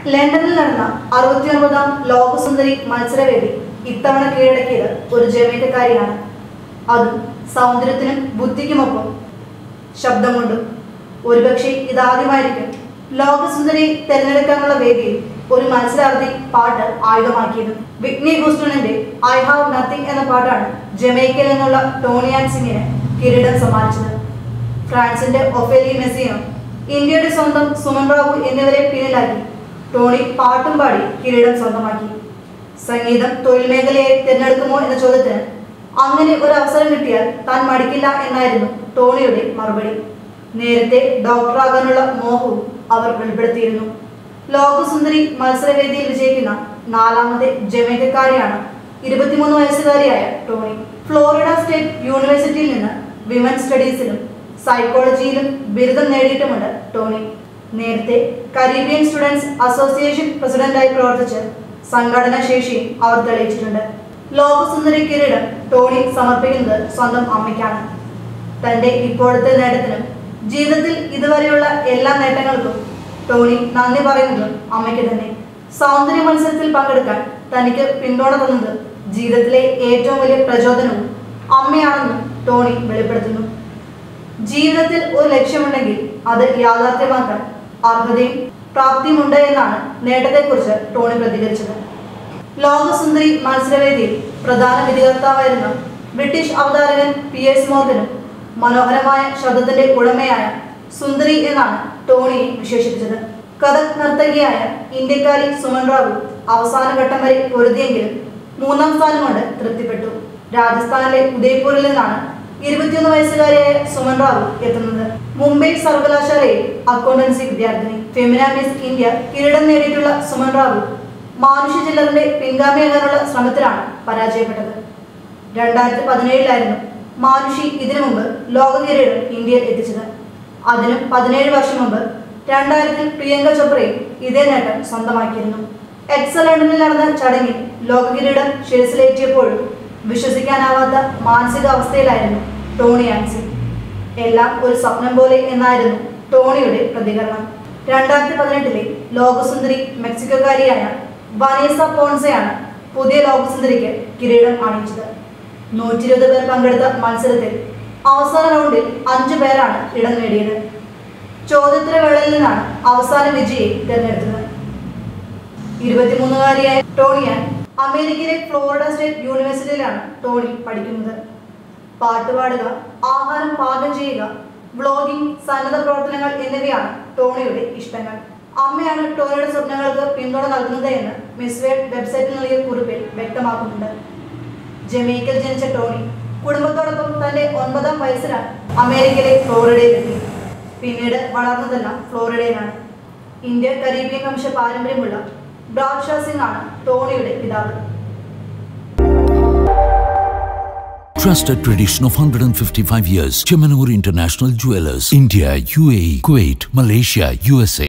ലണ്ടനിൽ നടന്ന അറുപത്തിയൊൻപതാം ലോകസുന്ദരി മത്സരവേദി ഇത്തവണ കീഴടക്കിയത് ഒരു ജമൈക്കക്കാരിയാണ് അതും സൗന്ദര്യത്തിനും ബുദ്ധിക്കുമൊപ്പം ശബ്ദം കൊണ്ടും ഒരുപക്ഷെ ഇതാദ്യമായിരിക്കും ലോകസുന്ദരി തിരഞ്ഞെടുക്കാനുള്ള വേദിയിൽ ഒരു മത്സരാർത്ഥി പാട്ട് ആയുധമാക്കിയത് വിഗ്നി ഹൂസ്റ്റണിന്റെ ഐ ഹാവ് നത്തിങ് എന്ന പാട്ടാണ് ജമൈക്കയിൽ നിന്നുള്ള ടോണിയാൻ സിംഗിന് കിരീടം സമ്മാനിച്ചത് ഫ്രാൻസിന്റെ ഒഫേലി മെസ്സിയോ ഇന്ത്യയുടെ സ്വന്തം സുമൻ റാവു എന്നിവരെ പിന്നിലാക്കി ടോണി പാട്ടും പാടി കിരീടം സ്വന്തമാക്കി സംഗീതം തൊഴിൽ മേഖലയെ തിരഞ്ഞെടുക്കുമോ എന്ന ചോദ്യത്തിന് അങ്ങനെ ഒരു അവസരം കിട്ടിയാൽ താൻ മടിക്കില്ല എന്നായിരുന്നു ടോണിയുടെ മറുപടി നേരത്തെ ഡോക്ടറാകാനുള്ള മോഹവും അവർ വെളിപ്പെടുത്തിയിരുന്നു ലോകസുന്ദരി മത്സരവേദിയിൽ വിജയിക്കുന്ന നാലാമത്തെ ജമൈക്കക്കാരിയാണ് ഇരുപത്തിമൂന്ന് വയസ്സുകാരിയായ ടോണി ഫ്ലോറിഡ സ്റ്റേറ്റ് യൂണിവേഴ്സിറ്റിയിൽ നിന്ന് വിമൻ സ്റ്റഡീസിലും സൈക്കോളജിയിലും ബിരുദം നേടിയിട്ടുമുണ്ട് ടോണി നേരത്തെ കരീബിയൻ സ്റ്റുഡൻസ് അസോസിയേഷൻ പ്രസിഡന്റായി പ്രവർത്തിച്ച് സംഘടനാ ശേഷിയും അവർ തെളിയിച്ചിട്ടുണ്ട് ലോകസുന്ദരി കിരീടം ടോണി സമർപ്പിക്കുന്നത് സ്വന്തം അമ്മയ്ക്കാണ് തന്റെ ഇപ്പോഴത്തെ നേട്ടത്തിനും ജീവിതത്തിൽ ഇതുവരെയുള്ള എല്ലാ നേട്ടങ്ങൾക്കും ടോണി നന്ദി പറയുന്നത് അമ്മയ്ക്ക് തന്നെ സൗന്ദര്യ മത്സരത്തിൽ പങ്കെടുക്കാൻ തനിക്ക് പിന്തുണ തന്നത് ജീവിതത്തിലെ ഏറ്റവും വലിയ പ്രചോദനവും അമ്മയാണെന്നും ടോണി വെളിപ്പെടുത്തുന്നു ജീവിതത്തിൽ ഒരു ലക്ഷ്യമുണ്ടെങ്കിൽ അത് യാഥാർത്ഥ്യമാക്കാൻ അർഹതയും പ്രാപ്തിയുമുണ്ട് എന്നാണ് നേട്ടത്തെക്കുറിച്ച് ടോണി പ്രതികരിച്ചത് ലോകസുന്ദരി മത്സരവേദിയിൽ പ്രധാന വിധികർത്താവായിരുന്ന ബ്രിട്ടീഷ് അവതാരകൻ പി എസ് മോർഗനും മനോഹരമായ ശബ്ദത്തിന്റെ ഉടമയായ സുന്ദരി എന്നാണ് ടോണിയെ വിശേഷിപ്പിച്ചത് കഥക് നർത്തകിയായ ഇന്ത്യക്കാരി സുമൻ റാവു അവസാന ഘട്ടം വരെ പൊരുതിയെങ്കിലും മൂന്നാം സ്ഥാനം കൊണ്ട് തൃപ്തിപ്പെട്ടു രാജസ്ഥാനിലെ ഉദയ്പൂരിൽ നിന്നാണ് ഇരുപത്തിയൊന്ന് വയസ്സുകാരിയായ സുമൻ റാവു എത്തുന്നത് മുംബൈ സർവകലാശാലയിൽ അക്കൗണ്ടൻസി വിദ്യാർത്ഥിനി ഫെമിന മിസ് ഇന്ത്യ കിരീടം നേടിയിട്ടുള്ള സുമൻ റാവു മാനുഷ്യ ചില്ലറിന്റെ പിൻഗാമിയാകാനുള്ള ശ്രമത്തിലാണ് പരാജയപ്പെട്ടത് രണ്ടായിരത്തി പതിനേഴിലായിരുന്നു മാനുഷി ഇതിനു മുമ്പ് ലോക കിരീടം ഇന്ത്യയിൽ എത്തിച്ചത് അതിനും പതിനേഴ് വർഷം മുമ്പ് രണ്ടായിരത്തിൽ പ്രിയങ്ക ചോപ്രയും ഇതേ നേട്ടം സ്വന്തമാക്കിയിരുന്നു എക്സൽ ലണ്ടനിൽ നടന്ന ചടങ്ങിൽ ലോക കിരീടം ശിരസിലേറ്റിയപ്പോഴും വിശ്വസിക്കാനാവാത്ത മാനസികാവസ്ഥയിലായിരുന്നു ടോണി ആൻസി എല്ലാം ഒരു സ്വപ്നം പോലെ എന്നായിരുന്നു ടോണിയുടെ പ്രതികരണം രണ്ടായിരത്തി പതിനെട്ടിലെ ലോകസുന്ദരി മെക്സിക്കോക്കാരിയായ വനേസ പോൺസയാണ് പുതിയ ലോകസുന്ദരിക്ക് കിരീടം അണിയിച്ചത് നൂറ്റി ഇരുപത് പേർ പങ്കെടുത്ത മത്സരത്തിൽ അവസാന റൗണ്ടിൽ അഞ്ചു പേരാണ് ഇടം നേടിയത് ചോദ്യോത്തരവേളയിൽ നിന്നാണ് അവസാന വിജയിയെ തിരഞ്ഞെടുത്തത് ഇരുപത്തിമൂന്നുകാരിയായ ടോണിയാൻ അമേരിക്കയിലെ ഫ്ലോറിഡ സ്റ്റേറ്റ് യൂണിവേഴ്സിറ്റിയിലാണ് ടോണി പഠിക്കുന്നത് പാട്ടുപാടുക ആഹാരം പാകം ചെയ്യുക വ്ളോഗിംഗ് സന്നദ്ധ പ്രവർത്തനങ്ങൾ എന്നിവയാണ് ടോണിയുടെ ഇഷ്ടങ്ങൾ അമ്മയാണ് ടോണിയുടെ സ്വപ്നങ്ങൾക്ക് പിന്തുണ നൽകുന്നത് എന്ന് മിസ് വേൾഡ് വെബ്സൈറ്റിൽ നൽകിയ കുറിപ്പിൽ വ്യക്തമാക്കുന്നുണ്ട് ജമൈക്കയിൽ ജനിച്ച ടോണി കുടുംബത്തോടൊപ്പം തന്റെ ഒൻപതാം വയസ്സിലാണ് അമേരിക്കയിലെ ഫ്ലോറിഡയിലെത്തി പിന്നീട് വളർന്നതെല്ലാം ഫ്ലോറിഡയിലാണ് ഇന്ത്യ കരീബിയൻ വംശ പാരമ്പര്യമുള്ള ബ്രാഡ് ഷാ സിംഗ് ആണ് ടോണിയുടെ പിതാവ് Trusted tradition of 155 years. Chemanur International Jewelers. India, UAE, Kuwait, Malaysia, USA.